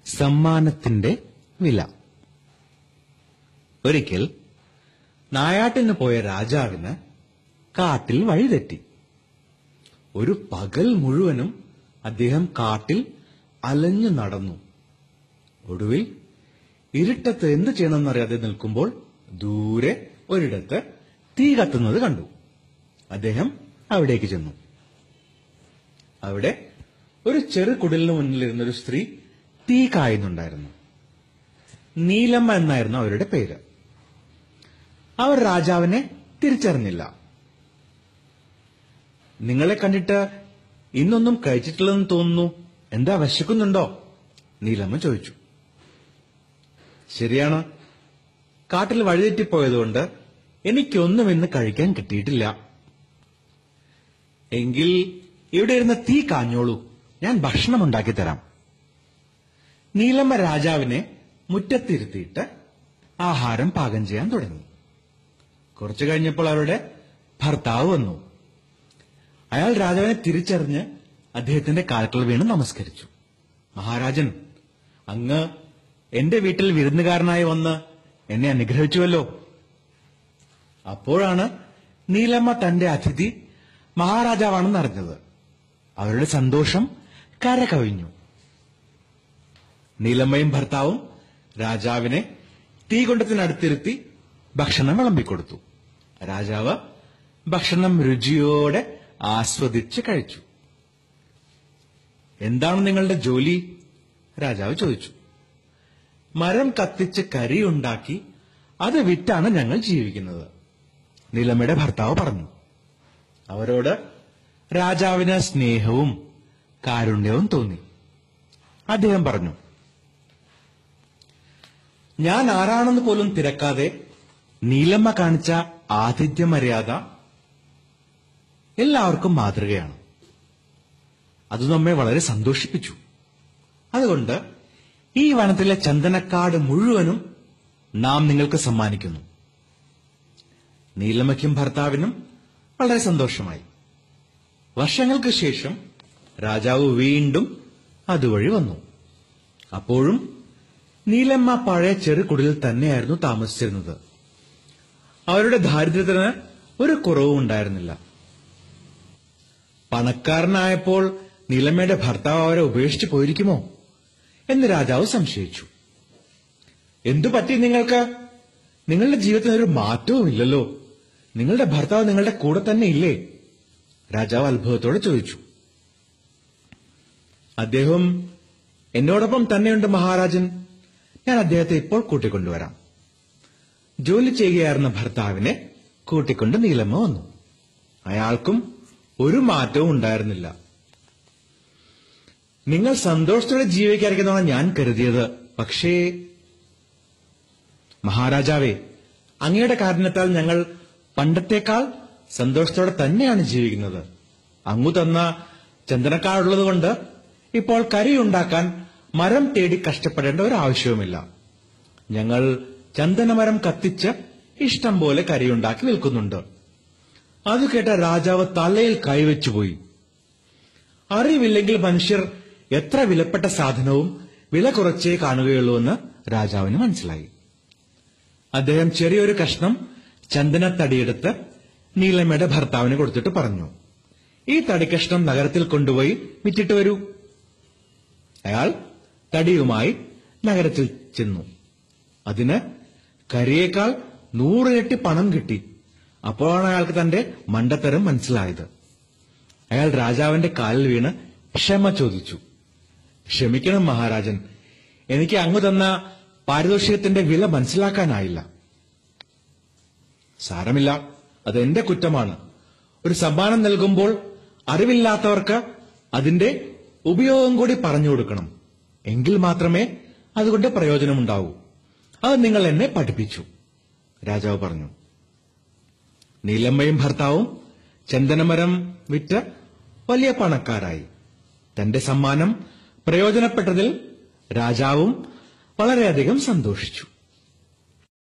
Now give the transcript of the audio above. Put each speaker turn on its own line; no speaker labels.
സമ്മാനത്തിന്റെ വില ഒരിക്കൽ നായാട്ടിന് പോയ രാജാവിന് കാട്ടിൽ വഴിതെറ്റി ഒരു പകൽ മുഴുവനും അദ്ദേഹം കാട്ടിൽ അലഞ്ഞു നടന്നു ഒടുവിൽ ഇരുട്ടത്ത് എന്ത് ചെയ്യണമെന്നറിയാതെ നിൽക്കുമ്പോൾ ദൂരെ ഒരിടത്ത് തീ കത്തുന്നത് കണ്ടു അദ്ദേഹം അവിടേക്ക് ചെന്നു അവിടെ ഒരു ചെറു കുടിലിന് മുന്നിലിരുന്ന ഒരു സ്ത്രീ തീ കായുന്നുണ്ടായിരുന്നു നീലമ്മ എന്നായിരുന്നു അവരുടെ പേര് അവർ രാജാവിനെ തിരിച്ചറിഞ്ഞില്ല നിങ്ങളെ കണ്ടിട്ട് ഇന്നൊന്നും കഴിച്ചിട്ടില്ലെന്ന് തോന്നുന്നു എന്താ വിശക്കുന്നുണ്ടോ നീലമ്മ ചോദിച്ചു ശരിയാണ് കാട്ടിൽ വഴിതെറ്റിപ്പോയതുകൊണ്ട് എനിക്കൊന്നും ഇന്ന് കഴിക്കാൻ കിട്ടിയിട്ടില്ല എങ്കിൽ ഇവിടെ ഇരുന്ന് തീ കാഞ്ഞോളൂ ഞാൻ ഭക്ഷണം ഉണ്ടാക്കി തരാം നീലമ്മ രാജാവിനെ മുറ്റത്തിരുത്തിയിട്ട് ആഹാരം പാകം ചെയ്യാൻ തുടങ്ങി കുറച്ചു കഴിഞ്ഞപ്പോൾ അവരുടെ ഭർത്താവ് വന്നു അയാൾ രാജാവിനെ തിരിച്ചറിഞ്ഞ് അദ്ദേഹത്തിന്റെ കാൽക്കൾ വീണ് നമസ്കരിച്ചു മഹാരാജൻ അങ്ങ് എന്റെ വീട്ടിൽ വിരുന്നുകാരനായി വന്ന് എന്നെ അനുഗ്രഹിച്ചുവല്ലോ അപ്പോഴാണ് നീലമ്മ തന്റെ അതിഥി മഹാരാജാവാണെന്ന് അറിഞ്ഞത് അവരുടെ സന്തോഷം കരകവിഞ്ഞു നീലമ്മയും ഭർത്താവും രാജാവിനെ തീകൊണ്ടത്തിനടുത്തിരുത്തി ഭക്ഷണം വിളമ്പിക്കൊടുത്തു രാജാവ് ഭക്ഷണം രുചിയോടെ ആസ്വദിച്ച് കഴിച്ചു എന്താണ് നിങ്ങളുടെ ജോലി രാജാവ് ചോദിച്ചു മരം കത്തിച്ച് കരി ഉണ്ടാക്കി അത് വിറ്റാണ് ഞങ്ങൾ ജീവിക്കുന്നത് നിലമയുടെ ഭർത്താവ് പറഞ്ഞു അവരോട് രാജാവിന് സ്നേഹവും കാരുണ്യവും തോന്നി അദ്ദേഹം പറഞ്ഞു ഞാൻ ആരാണെന്ന് പോലും തിരക്കാതെ നീലമ്മ കാണിച്ച ആതിഥ്യ മര്യാദ എല്ലാവർക്കും മാതൃകയാണ് അത് നമ്മെ വളരെ സന്തോഷിപ്പിച്ചു അതുകൊണ്ട് ഈ വനത്തിലെ ചന്ദനക്കാട് മുഴുവനും നാം നിങ്ങൾക്ക് സമ്മാനിക്കുന്നു നീലമ്മയ്ക്കും ഭർത്താവിനും വളരെ സന്തോഷമായി വർഷങ്ങൾക്ക് ശേഷം രാജാവ് വീണ്ടും അതുവഴി വന്നു അപ്പോഴും നീലമ്മ പഴയ ചെറുകുടിൽ തന്നെയായിരുന്നു താമസിച്ചിരുന്നത് അവരുടെ ദാരിദ്ര്യത്തിന് ഒരു കുറവും ഉണ്ടായിരുന്നില്ല പണക്കാരനായപ്പോൾ നീലമ്മയുടെ ഭർത്താവ് അവരെ ഉപേക്ഷിച്ചു പോയിരിക്കുമോ എന്ന് രാജാവ് സംശയിച്ചു എന്തു പറ്റി നിങ്ങൾക്ക് നിങ്ങളുടെ ജീവിതത്തിന് ഒരു മാറ്റവും ഇല്ലല്ലോ നിങ്ങളുടെ ഭർത്താവ് നിങ്ങളുടെ കൂടെ തന്നെ ഇല്ലേ രാജാവ് അത്ഭുതത്തോടെ ചോദിച്ചു അദ്ദേഹം എന്നോടൊപ്പം തന്നെയുണ്ട് മഹാരാജൻ ഞാൻ അദ്ദേഹത്തെ ഇപ്പോൾ കൂട്ടിക്കൊണ്ടുവരാം ജോലി ചെയ്യുകയായിരുന്ന ഭർത്താവിനെ കൂട്ടിക്കൊണ്ട് നീലമ്മ വന്നു അയാൾക്കും ഒരു മാറ്റവും ഉണ്ടായിരുന്നില്ല നിങ്ങൾ സന്തോഷത്തോടെ ജീവിക്കാതിരിക്കുന്നതാണ് ഞാൻ കരുതിയത് പക്ഷേ മഹാരാജാവേ അങ്ങയുടെ കാരണത്താൽ ഞങ്ങൾ പണ്ടത്തേക്കാൾ സന്തോഷത്തോടെ തന്നെയാണ് ജീവിക്കുന്നത് അങ്ങു തന്ന ചന്ദനക്കാടുള്ളത് കൊണ്ട് ഇപ്പോൾ കരിയുണ്ടാക്കാൻ മരം തേടി കഷ്ടപ്പെടേണ്ട ഒരു ആവശ്യവുമില്ല ഞങ്ങൾ ചന്ദനമരം കത്തിച്ച് ഇഷ്ടം പോലെ കരിയുണ്ടാക്കി വിൽക്കുന്നുണ്ട് അത് കേട്ട രാജാവ് തലയിൽ കൈവച്ചുപോയി അറിവില്ലെങ്കിൽ മനുഷ്യർ എത്ര വിലപ്പെട്ട സാധനവും വില കുറച്ചേ കാണുകയുള്ളൂവെന്ന് രാജാവിന് മനസ്സിലായി അദ്ദേഹം ചെറിയൊരു കഷ്ണം ചന്ദനത്തടിയെടുത്ത് നീലമ്മയുടെ ഭർത്താവിന് കൊടുത്തിട്ട് പറഞ്ഞു ഈ തടിക്കഷ്ണം നഗരത്തിൽ കൊണ്ടുപോയി വിറ്റിട്ട് വരൂ അയാൾ തടിയുമായി നഗരത്തിൽ ചെന്നു അതിന് കരിയേക്കാൾ നൂറിരട്ടി പണം കിട്ടി അപ്പോഴാണ് അയാൾക്ക് തന്റെ മണ്ടത്തരം മനസ്സിലായത് അയാൾ രാജാവിന്റെ കാലിൽ വീണ് ക്ഷമ ചോദിച്ചു ക്ഷമിക്കണം മഹാരാജൻ എനിക്ക് അങ്ങ് തന്ന പാരിതോഷികത്തിന്റെ വില മനസ്സിലാക്കാനായില്ല സാരമില്ല അത് എന്റെ കുറ്റമാണ് ഒരു സമ്മാനം നൽകുമ്പോൾ അറിവില്ലാത്തവർക്ക് അതിന്റെ ഉപയോഗം കൂടി പറഞ്ഞു കൊടുക്കണം എങ്കിൽ മാത്രമേ അതുകൊണ്ട് പ്രയോജനമുണ്ടാവൂ അത് നിങ്ങൾ എന്നെ പഠിപ്പിച്ചു രാജാവ് പറഞ്ഞു നീലമ്മയും ഭർത്താവും ചന്ദനമരം വിറ്റ് വലിയ പണക്കാരായി തന്റെ സമ്മാനം പ്രയോജനപ്പെട്ടതിൽ രാജാവും വളരെയധികം സന്തോഷിച്ചു